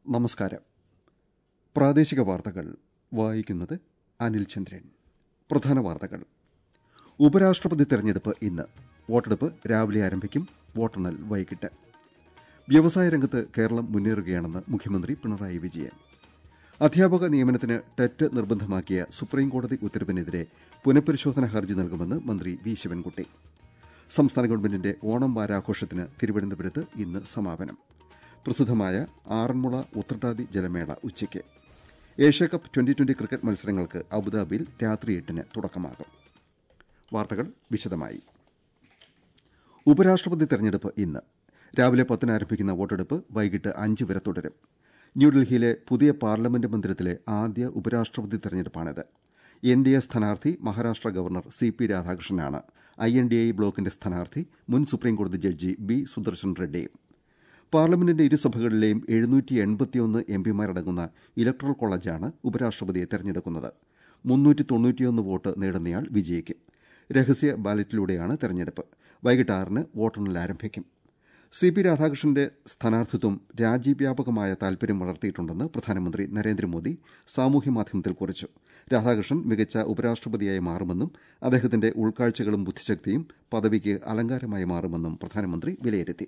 നമസ്കാരം പ്രാദേശിക വാർത്തകൾ വായിക്കുന്നത് അനിൽ ചന്ദ്രൻ പ്രധാന വാർത്തകൾ ഉപരാഷ്ട്രപതി തെരഞ്ഞെടുപ്പ് ഇന്ന് വോട്ടെടുപ്പ് രാവിലെ ആരംഭിക്കും വോട്ടെണ്ണൽ വൈകിട്ട് വ്യവസായ രംഗത്ത് കേരളം മുന്നേറുകയാണെന്ന് മുഖ്യമന്ത്രി പിണറായി വിജയൻ അധ്യാപക നിയമനത്തിന് ടെറ്റ് നിർബന്ധമാക്കിയ സുപ്രീംകോടതി ഉത്തരവിനെതിരെ പുനഃപരിശോധനാ ഹർജി നൽകുമെന്ന് മന്ത്രി വി ശിവൻകുട്ടി സംസ്ഥാന ഗവൺമെന്റിന്റെ ഓണം വാരാഘോഷത്തിന് തിരുവനന്തപുരത്ത് ഇന്ന് സമാപനം പ്രസിദ്ധമായ ആറന്മുള ഉത്രട്ടാതി ജലമേള ഉച്ചയ്ക്ക് ഏഷ്യാകപ്പ് ട്വന്റി ട്വന്റി ക്രിക്കറ്റ് മത്സരങ്ങൾക്ക് അബുദാബിയിൽ രാത്രി എട്ടിന് തുടക്കമാകും വാർത്തകൾ വിശദമായി ഉപരാഷ്ട്രപതി തെരഞ്ഞെടുപ്പ് ഇന്ന് രാവിലെ പത്തിന് ആരംഭിക്കുന്ന വോട്ടെടുപ്പ് വൈകിട്ട് അഞ്ച് വരെ തുടരും ന്യൂഡൽഹിയിലെ പുതിയ പാർലമെന്റ് മന്ദിരത്തിലെ ആദ്യ ഉപരാഷ്ട്രപതി തെരഞ്ഞെടുപ്പാണിത് എൻ ഡി എ സ്ഥാനാർത്ഥി മഹാരാഷ്ട്ര ഗവർണർ സി പി രാധാകൃഷ്ണനാണ് ഐ എൻ ഡി ഐ ബ്ലോക്കിന്റെ സ്ഥാനാർത്ഥി മുൻ സുപ്രീംകോടതി ജഡ്ജി ബി സുദർശൻ റെഡ്ഡിയും പാർലമെന്റിന്റെ ഇരുസഭകളിലെയും എഴുന്നൂറ്റി എൺപത്തിയൊന്ന് എം പിമാരടങ്ങുന്ന ഇലക്ട്രൽ കോളേജാണ് ഉപരാഷ്ട്രപതിയെ തെരഞ്ഞെടുക്കുന്നത് മുന്നൂറ്റി തൊണ്ണൂറ്റിയൊന്ന് വോട്ട് നേടുന്നയാൾ വിജയിക്കും രഹസ്യ ബാലറ്റിലൂടെയാണ് തെരഞ്ഞെടുപ്പ് വൈകിട്ട് ആറിന് വോട്ടെണ്ണൽ ആരംഭിക്കും സി പി രാധാകൃഷ്ണന്റെ സ്ഥാനാർത്ഥിത്വം രാജ്യവ്യാപകമായ താൽപര്യം വളർത്തിയിട്ടുണ്ടെന്ന് പ്രധാനമന്ത്രി നരേന്ദ്രമോദി സാമൂഹ്യമാധ്യമത്തിൽ കുറിച്ചു രാധാകൃഷ്ണൻ മികച്ച ഉപരാഷ്ട്രപതിയായി മാറുമെന്നും അദ്ദേഹത്തിന്റെ ഉൾക്കാഴ്ചകളും ബുദ്ധിശക്തിയും പദവിക്ക് അലങ്കാരമായി മാറുമെന്നും പ്രധാനമന്ത്രി വിലയിരുത്തി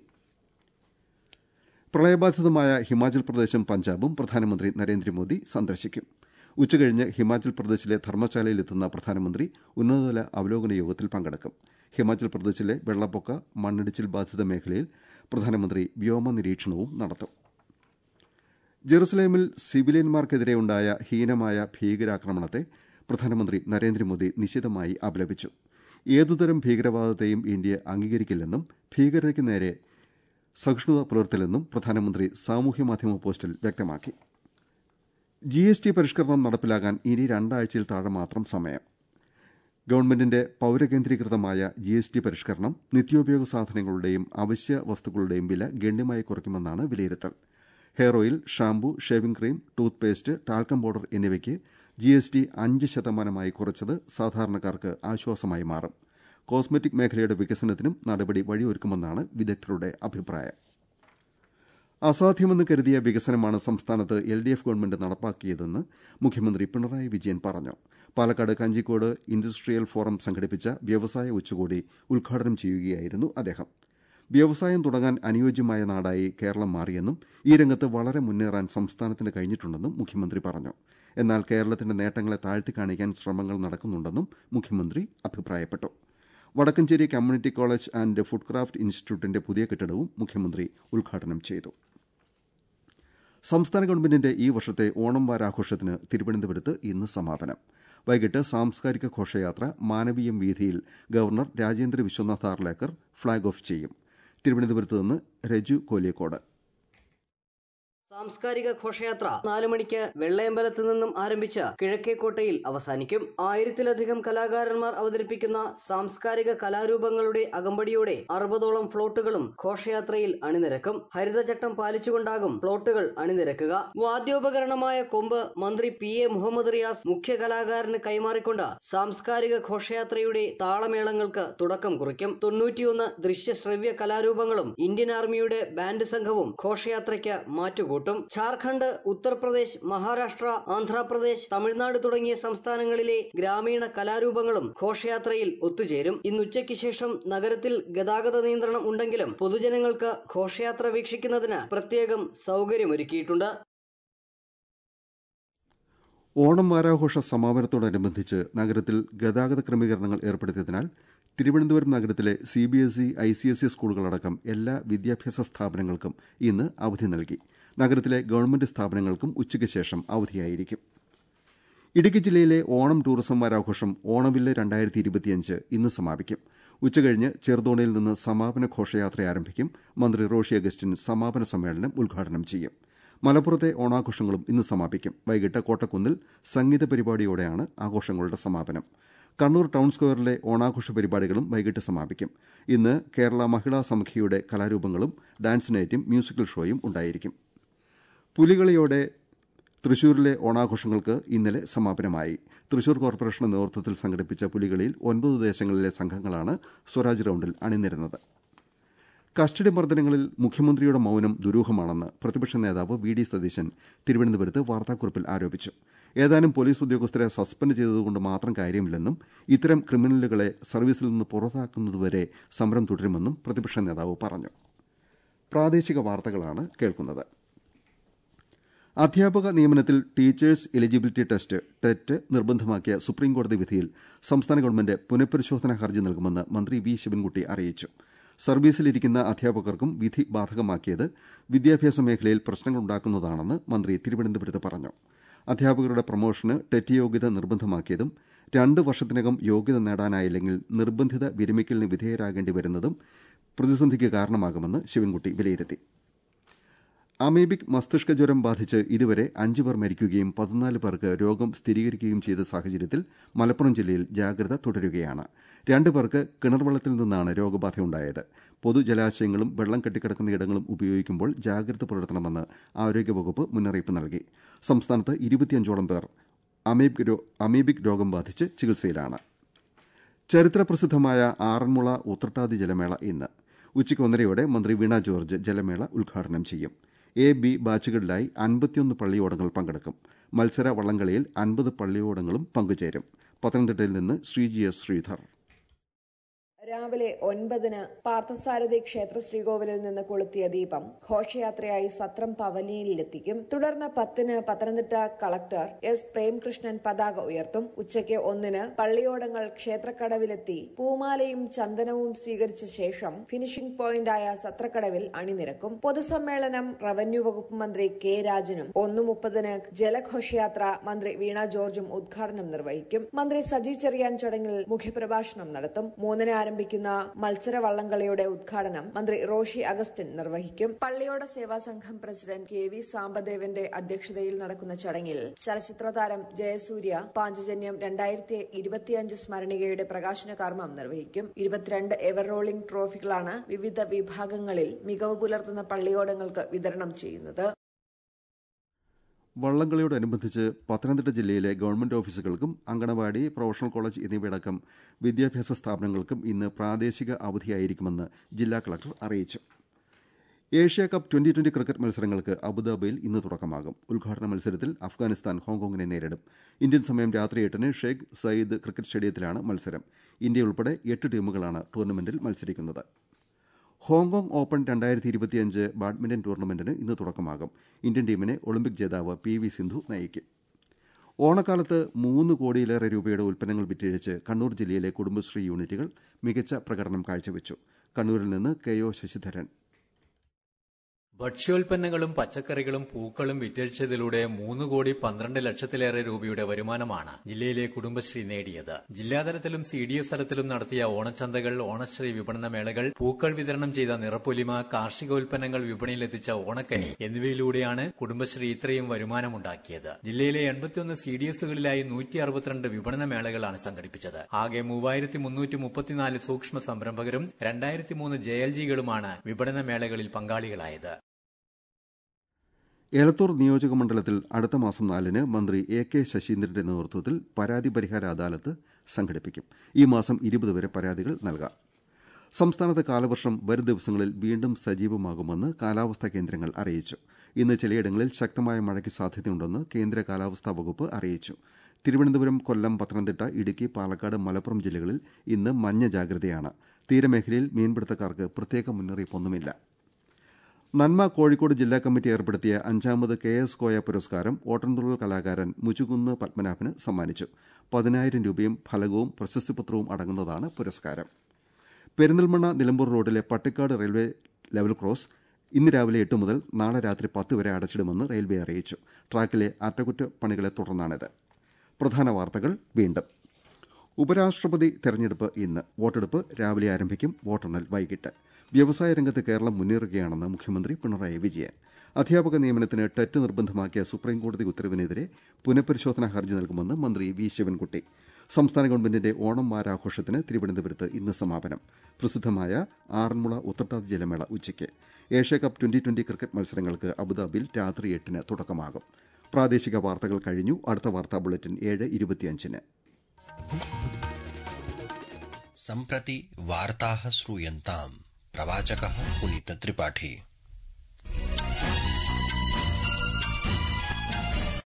പ്രളയബാധിതമായ ഹിമാചൽ പ്രദേശും പഞ്ചാബും പ്രധാനമന്ത്രി നരേന്ദ്രമോദി സന്ദർശിക്കും ഉച്ചകഴിഞ്ഞ് ഹിമാചൽ പ്രദേശിലെ ധർമ്മശാലയിലെത്തുന്ന പ്രധാനമന്ത്രി ഉന്നതതല അവലോകന യോഗത്തിൽ പങ്കെടുക്കും ഹിമാചൽ പ്രദേശിലെ വെള്ളപ്പൊക്ക മണ്ണിടിച്ചിൽ ബാധിത മേഖലയിൽ പ്രധാനമന്ത്രി വ്യോമ നിരീക്ഷണവും നടത്തും ജെറുസലേമിൽ സിവിലിയന്മാർക്കെതിരെയുണ്ടായ ഹീനമായ ഭീകരാക്രമണത്തെ പ്രധാനമന്ത്രി നരേന്ദ്രമോദി നിശിതമായി അപലപിച്ചു ഏതുതരം ഭീകരവാദത്തെയും ഇന്ത്യ അംഗീകരിക്കില്ലെന്നും ഭീകരതയ്ക്ക് നേരെ സഹിഷ്ണുത പുലർത്തില്ലെന്നും പ്രധാനമന്ത്രി സാമൂഹ്യമാധ്യമ പോസ്റ്റിൽ വ്യക്തമാക്കി ജി എസ് ടി പരിഷ്കരണം നടപ്പിലാകാൻ ഇനി രണ്ടാഴ്ചയിൽ താഴെ മാത്രം സമയം ഗവൺമെന്റിന്റെ പൌരകേന്ദ്രീകൃതമായ ജി എസ് ടി പരിഷ്കരണം നിത്യോപയോഗ സാധനങ്ങളുടെയും അവശ്യ വസ്തുക്കളുടെയും വില ഗണ്യമായി കുറയ്ക്കുമെന്നാണ് വിലയിരുത്തൽ hair oil shampoo shaving cream tooth paste talcum powder എന്നിവയ്ക്ക് ജി എസ് ടി അഞ്ച് ശതമാനമായി കുറച്ചത് സാധാരണക്കാർക്ക് ആശ്വാസമായി മാറും കോസ്മെറ്റിക് മേഖലയുടെ വികസനത്തിനും നടപടി വഴിയൊരുക്കുമെന്നാണ് വിദഗ്ധരുടെ അഭിപ്രായം അസാധ്യമെന്ന് കരുതിയ വികസനമാണ് സംസ്ഥാനത്ത് എൽ ഡി എഫ് ഗവൺമെന്റ് നടപ്പാക്കിയതെന്ന് മുഖ്യമന്ത്രി പിണറായി വിജയൻ പറഞ്ഞു പാലക്കാട് കഞ്ചിക്കോട് ഇൻഡസ്ട്രിയൽ ഫോറം സംഘടിപ്പിച്ച വ്യവസായ ഉച്ചകോടി ഉദ്ഘാടനം ചെയ്യുകയായിരുന്നു അദ്ദേഹം വ്യവസായം തുടങ്ങാൻ അനുയോജ്യമായ നാടായി കേരളം മാറിയെന്നും ഈ രംഗത്ത് വളരെ മുന്നേറാൻ സംസ്ഥാനത്തിന് കഴിഞ്ഞിട്ടുണ്ടെന്നും മുഖ്യമന്ത്രി പറഞ്ഞു എന്നാൽ കേരളത്തിന്റെ നേട്ടങ്ങളെ താഴ്ത്തിക്കാണിക്കാൻ ശ്രമങ്ങൾ നടക്കുന്നുണ്ടെന്നും മുഖ്യമന്ത്രി അഭിപ്രായപ്പെട്ടു Vadakkencherry community college and food craft ഇൻസ്റ്റിറ്റ്യൂട്ടിന്റെ പുതിയ കെട്ടിടവും മുഖ്യമന്ത്രി ഉദ്ഘാടനം ചെയ്തു സംസ്ഥാന ഗവൺമെന്റിന്റെ ഈ വർഷത്തെ ഓണം വാരാഘോഷത്തിന് തിരുവനന്തപുരത്ത് ഇന്ന് സമാപനം വൈകിട്ട് സാംസ്കാരിക ഘോഷയാത്ര മാനവീയം വീഥിയിൽ governor Rajendra Vishwanath Arlekar flag off ചെയ്യും തിരുവനന്തപുരത്ത് നിന്ന് രജു കോലിയക്കോട് സാംസ്കാരിക ഘോഷയാത്ര നാലു മണിക്ക് വെള്ളയമ്പലത്ത് നിന്നും ആരംഭിച്ച് കിഴക്കേക്കോട്ടയിൽ അവസാനിക്കും ആയിരത്തിലധികം കലാകാരന്മാർ അവതരിപ്പിക്കുന്ന സാംസ്കാരിക കലാരൂപങ്ങളുടെ അകമ്പടിയോടെ അറുപതോളം ഫ്ലോട്ടുകളും ഘോഷയാത്രയിൽ അണിനിരക്കും ഹരിതചട്ടം പാലിച്ചുകൊണ്ടാകും ഫ്ലോട്ടുകൾ അണിനിരക്കുക വാദ്യോപകരണമായ കൊമ്പ് മന്ത്രി പി എ മുഹമ്മദ് റിയാസ് മുഖ്യ കലാകാരന് കൈമാറിക്കൊണ്ട് സാംസ്കാരിക ഘോഷയാത്രയുടെ താളമേളങ്ങൾക്ക് തുടക്കം കുറിക്കും തൊണ്ണൂറ്റിയൊന്ന് ദൃശ്യശ്രവ്യ കലാരൂപങ്ങളും ഇന്ത്യൻ ആർമിയുടെ ബാൻഡ് സംഘവും ഘോഷയാത്രയ്ക്ക് മാറ്റുകൂട്ടും കൂട്ടും ഝാർഖണ്ഡ് ഉത്തർപ്രദേശ് മഹാരാഷ്ട്ര ആന്ധ്രാപ്രദേശ് തമിഴ്നാട് തുടങ്ങിയ സംസ്ഥാനങ്ങളിലെ ഗ്രാമീണ കലാരൂപങ്ങളും ഘോഷയാത്രയിൽ ഒത്തുചേരും ഇന്ന് ഉച്ചയ്ക്ക് ശേഷം നഗരത്തിൽ ഗതാഗത നിയന്ത്രണം ഉണ്ടെങ്കിലും പൊതുജനങ്ങൾക്ക് ഘോഷയാത്ര വീക്ഷിക്കുന്നതിന് പ്രത്യേകം സൗകര്യമൊരുക്കിയിട്ടുണ്ട് ഓണം വാരാഘോഷ സമാപനത്തോടനുബന്ധിച്ച് നഗരത്തിൽ ഗതാഗത ക്രമീകരണങ്ങൾ ഏർപ്പെടുത്തിയതിനാൽ തിരുവനന്തപുരം നഗരത്തിലെ C B S E I C S E സ്കൂളുകളടക്കം എല്ലാ വിദ്യാഭ്യാസ സ്ഥാപനങ്ങൾക്കും ഇന്ന് അവധി നൽകി നഗരത്തിലെ ഗവൺമെന്റ് സ്ഥാപനങ്ങൾക്കും ഉച്ചയ്ക്ക് ശേഷം അവധിയായിരിക്കും ഇടുക്കി ജില്ലയിലെ ഓണം ടൂറിസം വാരാഘോഷം ഓണവില്ല് രണ്ടായിരത്തി ഇരുപത്തിയഞ്ച് ഇന്ന് സമാപിക്കും ഉച്ചകഴിഞ്ഞ് ചെറുതോണിയിൽ നിന്ന് സമാപന ഘോഷയാത്ര ആരംഭിക്കും മന്ത്രി റോഷി അഗസ്റ്റിൻ സമാപന സമ്മേളനം ഉദ്ഘാടനം ചെയ്യും മലപ്പുറത്തെ ഓണാഘോഷങ്ങളും ഇന്ന് സമാപിക്കും വൈകിട്ട് കോട്ടക്കുന്നിൽ സംഗീത പരിപാടിയോടെയാണ് ആഘോഷങ്ങളുടെ സമാപനം കണ്ണൂർ ടൗൺ സ്ക്വയറിലെ ഓണാഘോഷ പരിപാടികളും വൈകിട്ട് സമാപിക്കും ഇന്ന് കേരള മഹിളാ സമിതിയുടെ കലാരൂപങ്ങളും ഡാൻസ് നൈറ്റും മ്യൂസിക്കൽ ഷോയും ഉണ്ടായിരിക്കും പുലികളിയോടെ തൃശൂരിലെ ഓണാഘോഷങ്ങൾക്ക് ഇന്നലെ സമാപനമായി തൃശൂർ കോർപ്പറേഷന്റെ നേതൃത്വത്തിൽ സംഘടിപ്പിച്ച പുലികളിയിൽ ഒൻപത് ദേശങ്ങളിലെ സംഘങ്ങളാണ് സ്വരാജ് റൌണ്ടിൽ അണിനിരുന്നത് കസ്റ്റഡി മർദ്ദനങ്ങളിൽ മുഖ്യമന്ത്രിയുടെ മൌനം ദുരൂഹമാണെന്ന് പ്രതിപക്ഷ നേതാവ് വി ഡി സതീശൻ തിരുവനന്തപുരത്ത് വാർത്താക്കുറിപ്പിൽ ആരോപിച്ചു ഏതാനും പോലീസ് ഉദ്യോഗസ്ഥരെ സസ്പെൻഡ് ചെയ്തതുകൊണ്ട് മാത്രം കാര്യമില്ലെന്നും ഇത്തരം ക്രിമിനലുകളെ സർവീസിൽ നിന്ന് പുറത്താക്കുന്നതുവരെ സമരം തുടരുമെന്നും പ്രതിപക്ഷ നേതാവ് പറഞ്ഞു പ്രാദേശിക വാർത്തകളാണ് കേൾക്കുന്നത് അധ്യാപക നിയമനത്തിൽ ടീച്ചേഴ്സ് എലിജിബിലിറ്റി ടെസ്റ്റ് ടെറ്റ് നിർബന്ധമാക്കിയ സുപ്രീംകോടതി വിധിയിൽ സംസ്ഥാന ഗവൺമെന്റ് പുനഃപരിശോധനാ ഹർജി നൽകുമെന്ന് മന്ത്രി വി ശിവൻകുട്ടി അറിയിച്ചു സർവീസിലിരിക്കുന്ന അധ്യാപകർക്കും വിധി ബാധകമാക്കിയത് വിദ്യാഭ്യാസ മേഖലയിൽ പ്രശ്നങ്ങളുണ്ടാക്കുന്നതാണെന്ന് മന്ത്രി തിരുവനന്തപുരത്ത് പറഞ്ഞു അധ്യാപകരുടെ പ്രൊമോഷന് ടെറ്റ് യോഗ്യത നിർബന്ധമാക്കിയതും രണ്ട് വർഷത്തിനകം യോഗ്യത നേടാനായില്ലെങ്കിൽ നിർബന്ധിത വിരമിക്കലിന് വിധേയരാകേണ്ടി വരുന്നതും പ്രതിസന്ധിക്ക് കാരണമാകുമെന്ന് ശിവൻകുട്ടി വിലയിരുത്തി അമീബിക് മസ്തിഷ്ക ജ്വരം ബാധിച്ച് ഇതുവരെ അഞ്ചു പേർ മരിക്കുകയും പതിനാല് പേർക്ക് രോഗം സ്ഥിരീകരിക്കുകയും ചെയ്ത സാഹചര്യത്തിൽ മലപ്പുറം ജില്ലയിൽ ജാഗ്രത തുടരുകയാണ് രണ്ടു പേർക്ക് കിണർവെള്ളത്തിൽ നിന്നാണ് രോഗബാധയുണ്ടായത് പൊതുജലാശയങ്ങളും വെള്ളം കെട്ടിക്കിടക്കുന്ന ഇടങ്ങളും ഉപയോഗിക്കുമ്പോൾ ജാഗ്രത പുലർത്തണമെന്ന് ആരോഗ്യവകുപ്പ് മുന്നറിയിപ്പ് നൽകി സംസ്ഥാനത്ത് ഇരുപത്തിയഞ്ചോളം പേർ അമീബിക് രോഗം ബാധിച്ച് ചികിത്സയിലാണ് ചരിത്രപ്രസിദ്ധമായ ആറന്മുള ഉത്രട്ടാതി ജലമേള ഇന്ന് ഉച്ചയ്ക്ക് ഒന്നരയോടെ മന്ത്രി വീണ ജോർജ് ജലമേള ഉദ്ഘാടനം ചെയ്യും എ ബി ബാച്ചുകളിലായി അൻപത്തിയൊന്ന് പള്ളിയോടങ്ങൾ പങ്കെടുക്കും മത്സര വള്ളംകളിയിൽ അൻപത് പള്ളിയോടങ്ങളും പങ്കുചേരും പത്തനംതിട്ടയിൽ നിന്ന് ശ്രീജി എസ് ശ്രീധർ രാവിലെ ഒൻപതിന് പാർത്ഥസാരഥി ക്ഷേത്ര ശ്രീകോവിലിൽ നിന്ന് കൊളുത്തിയ ദീപം ഘോഷയാത്രയായി സത്രം പവലിയനിലെത്തിക്കും തുടർന്ന് പത്തിന് പത്തനംതിട്ട കളക്ടർ എസ് പ്രേംകൃഷ്ണൻ പതാക ഉയർത്തും ഉച്ചയ്ക്ക് ഒന്നിന് പള്ളിയോടങ്ങൾ ക്ഷേത്രക്കടവിലെത്തി പൂമാലയും ചന്ദനവും സ്വീകരിച്ച ശേഷം ഫിനിഷിംഗ് പോയിന്റായ സത്രക്കടവിൽ അണിനിരക്കും പൊതുസമ്മേളനം റവന്യൂ വകുപ്പ് മന്ത്രി കെ രാജനും ഒന്ന് മുപ്പതിന് ജലഘോഷയാത്ര മന്ത്രി വീണ ജോർജും ഉദ്ഘാടനം നിർവഹിക്കും മന്ത്രി സജി ചെറിയാൻ ചടങ്ങിൽ മുഖ്യപ്രഭാഷണം നടത്തും മൂന്നിന് ആരംഭിക്കുന്ന മത്സര വള്ളംകളിയുടെ ഉദ്ഘാടനം മന്ത്രി റോഷി അഗസ്റ്റിൻ നിർവഹിക്കും പള്ളിയോട സേവാ സംഘം പ്രസിഡന്റ് കെ വി സാംബദേവന്റെ അധ്യക്ഷതയിൽ നടക്കുന്ന ചടങ്ങിൽ ചലച്ചിത്ര താരം ജയസൂര്യ പാഞ്ചജന്യം രണ്ടായിരത്തി ഇരുപത്തിയഞ്ച് സ്മരണികയുടെ പ്രകാശന കർമ്മം നിർവഹിക്കും ഇരുപത്തിരണ്ട് എവർ റോളിംഗ് ട്രോഫികളാണ് വിവിധ വിഭാഗങ്ങളിൽ മികവ് പുലർത്തുന്ന പള്ളിയോടങ്ങൾക്ക് വിതരണം ചെയ്യുന്നത് വള്ളംകളിയോടനുബന്ധിച്ച് പത്തനംതിട്ട ജില്ലയിലെ ഗവൺമെന്റ് ഓഫീസുകൾക്കും അങ്കണവാടി പ്രൊഫഷണൽ കോളേജ് എന്നിവയടക്കം വിദ്യാഭ്യാസ സ്ഥാപനങ്ങൾക്കും ഇന്ന് പ്രാദേശിക അവധിയായിരിക്കുമെന്ന് ജില്ലാ കളക്ടർ അറിയിച്ചു Asia cup twenty twenty cricket മത്സരങ്ങൾക്ക് അബുദാബിയിൽ ഇന്ന് തുടക്കമാകും ഉദ്ഘാടന മത്സരത്തിൽ അഫ്ഗാനിസ്ഥാൻ ഹോങ്കോങ്ങിനെ നേരിടും ഇന്ത്യൻ സമയം രാത്രി എട്ടിന് ഷെയ്ഖ് സയ്യിദ് ക്രിക്കറ്റ് സ്റ്റേഡിയത്തിലാണ് മത്സരം ഇന്ത്യ ഉൾപ്പെടെ എട്ട് ടീമുകളാണ് ടൂർണമെന്റിൽ മത്സരിക്കുന്നത് ഹോങ്കോങ് ഓപ്പൺ രണ്ടായിരത്തി ഇരുപത്തിയഞ്ച് ബാഡ്മിന്റൺ ടൂർണമെന്റിന് ഇന്ന് തുടക്കമാകും ഇന്ത്യൻ ടീമിനെ ഒളിമ്പിക് ജേതാവ് പി വി സിന്ധു നയിക്കും ഓണക്കാലത്ത് മൂന്ന് കോടിയിലേറെ രൂപയുടെ ഉൽപ്പന്നങ്ങൾ വിറ്റഴിച്ച് കണ്ണൂർ ജില്ലയിലെ കുടുംബശ്രീ യൂണിറ്റുകൾ മികച്ച പ്രകടനം കാഴ്ചവെച്ചു കണ്ണൂരിൽ നിന്ന് കെ ഒ ശശിധരൻ ഭക്ഷ്യോൽപ്പന്നങ്ങളും പച്ചക്കറികളും പൂക്കളും വിറ്റഴിച്ചതിലൂടെ മൂന്ന് കോടി പന്ത്രണ്ട് ലക്ഷത്തിലേറെ രൂപയുടെ വരുമാനമാണ് ജില്ലയിലെ കുടുംബശ്രീ നേടിയത് ജില്ലാതലത്തിലും സി ഡി എസ് തലത്തിലും നടത്തിയ ഓണച്ചന്തകൾ ഓണശ്രീ വിപണന മേളകൾ പൂക്കൾ വിതരണം ചെയ്ത നിറപ്പൊലിമ കാർഷികോൽപ്പന്നങ്ങൾ വിപണിയിലെത്തിച്ച ഓണക്കനി എന്നിവയിലൂടെയാണ് കുടുംബശ്രീ ഇത്രയും വരുമാനമുണ്ടാക്കിയത് ജില്ലയിലെ എൺപത്തിയൊന്ന് സി ഡി എസുകളിലായി നൂറ്റി അറുപത്തിരണ്ട് വിപണന മേളകളാണ് സംഘടിപ്പിച്ചത് ആകെ മൂവായിരത്തി മുന്നൂറ്റി മുപ്പത്തിനാല് സൂക്ഷ്മ സംരംഭകരും രണ്ടായിരത്തി മൂന്ന് ജെ എൽ ജികളുമാണ് വിപണന മേളകളിൽ പങ്കാളികളായത് എലത്തൂർ നിയോജക മണ്ഡലത്തിൽ അടുത്ത മാസം നാലിന് മന്ത്രി എ കെ ശശീന്ദ്രന്റെ നേതൃത്വത്തിൽ പരാതി പരിഹാര അദാലത്ത് സംഘടിപ്പിക്കും ഈ മാസം ഇരുപത് വരെ പരാതികൾ നൽകാം സംസ്ഥാനത്ത് കാലവർഷം വരും ദിവസങ്ങളിൽ വീണ്ടും സജീവമാകുമെന്ന് കാലാവസ്ഥാ കേന്ദ്രങ്ങൾ അറിയിച്ചു ഇന്ന് ചിലയിടങ്ങളിൽ ശക്തമായ മഴയ്ക്ക് സാധ്യതയുണ്ടെന്ന് കേന്ദ്ര കാലാവസ്ഥാ വകുപ്പ് അറിയിച്ചു തിരുവനന്തപുരം കൊല്ലം പത്തനംതിട്ട ഇടുക്കി പാലക്കാട് മലപ്പുറം ജില്ലകളിൽ ഇന്ന് മഞ്ഞ ജാഗ്രതയാണ് തീരമേഖലയിൽ മീൻപിടുത്തക്കാർക്ക് പ്രത്യേക മുന്നറിയിപ്പൊന്നുമില്ല നന്മ കോഴിക്കോട് ജില്ലാ കമ്മിറ്റി ഏർപ്പെടുത്തിയ അഞ്ചാമത് കെ എസ് കോയ പുരസ്കാരം ഓട്ടൻതുള്ളൽ കലാകാരൻ മുച്ചുകുന്ന് പത്മനാഭന് സമ്മാനിച്ചു പതിനായിരം രൂപയും ഫലകവും പ്രശസ്തിപത്രവും അടങ്ങുന്നതാണ് പുരസ്കാരം പെരിന്തൽമണ്ണ നിലമ്പൂർ റോഡിലെ പട്ടിക്കാട് റെയിൽവേ ലെവൽ ക്രോസ് ഇന്ന് രാവിലെ എട്ട് മുതൽ നാളെ രാത്രി പത്ത് വരെ അടച്ചിടുമെന്ന് റെയിൽവേ അറിയിച്ചു ട്രാക്കിലെ അറ്റകുറ്റപ്പണികളെ തുടർന്നാണിത് പ്രധാന വാർത്തകൾ വീണ്ടും ഉപരാഷ്ട്രപതി തെരഞ്ഞെടുപ്പ് ഇന്ന് വോട്ടെടുപ്പ് രാവിലെ ആരംഭിക്കും വോട്ടെണ്ണൽ വൈകിട്ട് വ്യവസായ രംഗത്ത് കേരളം മുന്നേറുകയാണെന്ന് മുഖ്യമന്ത്രി പിണറായി വിജയൻ അധ്യാപക നിയമനത്തിന് ടെറ്റ് നിർബന്ധമാക്കിയ സുപ്രീംകോടതി ഉത്തരവിനെതിരെ പുനഃപരിശോധനാ ഹർജി നൽകുമെന്ന് മന്ത്രി വി ശിവൻകുട്ടി സംസ്ഥാന ഗവൺമെന്റിന്റെ ഓണം വാരാഘോഷത്തിന് തിരുവനന്തപുരത്ത് ഇന്ന് സമാപനം പ്രസിദ്ധമായ ആറന്മുള ഉത്രട്ടാതി ജലമേള ഉച്ചയ്ക്ക് Asia cup twenty twenty cricket മത്സരങ്ങൾക്ക് അബുദാബിയിൽ രാത്രി എട്ടിന് തുടക്കമാകും പ്രാദേശിക വാർത്തകൾ കഴിഞ്ഞു അടുത്ത വാർത്താ ബുള്ളറ്റിൻ ഏഴ് ഇരുപത്തിയഞ്ചിന് सम्प्रति वार्ताः श्रूयन्ताम् प्रवाचकः पुनीत त्रिपाठी